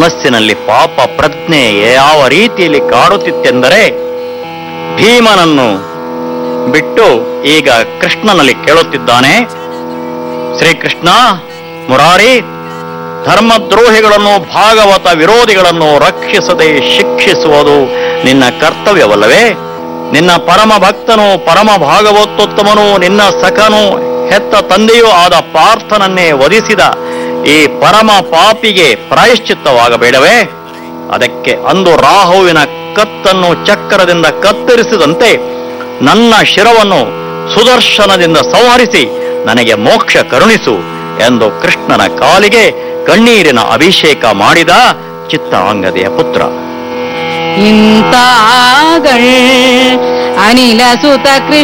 ಮನಸ್ಸಿನಲ್ಲಿ ಪಾಪ ಪ್ರಜ್ಞೆ ಯಾವ ರೀತಿಯಲ್ಲಿ ಕಾಡುತ್ತಿತ್ತೆಂದರೆ ಭೀಮನನ್ನು ಬಿಟ್ಟು ಈಗ ಕೃಷ್ಣನಲ್ಲಿ ಕೇಳುತ್ತಿದ್ದಾನೆ ಶ್ರೀಕೃಷ್ಣ ಮುರಾರಿ ಧರ್ಮದ್ರೋಹಿಗಳನ್ನು ಭಾಗವತ ವಿರೋಧಿಗಳನ್ನು ರಕ್ಷಿಸದೆ ಶಿಕ್ಷಿಸುವುದು ನಿನ್ನ ಕರ್ತವ್ಯವಲ್ಲವೇ ನಿನ್ನ ಪರಮ ಭಕ್ತನು ಪರಮ ಭಾಗವತೋತ್ತಮನು ನಿನ್ನ ಸಖನು ಹೆತ್ತ ತಂದೆಯೂ ಆದ ಪಾರ್ಥನನ್ನೇ ವಧಿಸಿದ ಈ ಪರಮ ಪಾಪಿಗೆ ಪ್ರಾಯಶ್ಚಿತ್ತವಾಗಬೇಡವೇ ಅದಕ್ಕೆ ಅಂದು ರಾಹುವಿನ ಕತ್ತನ್ನು ಚಕ್ರದಿಂದ ಕತ್ತರಿಸಿದಂತೆ ನನ್ನ ಶಿರವನ್ನು ಸುದರ್ಶನದಿಂದ ಸಂಹರಿಸಿ ನನಗೆ ಮೋಕ್ಷ ಕರುಣಿಸು ಎಂದು ಕೃಷ್ಣನ ಕಾಲಿಗೆ ಕಣ್ಣೀರಿನ ಅಭಿಷೇಕ ಮಾಡಿದ ಚಿತ್ತಾಂಗದೆಯ ಪುತ್ರ ಇಂತಾಗಳ್ ಅನಿಲ ಸುತ ಕೃಷ್ಣ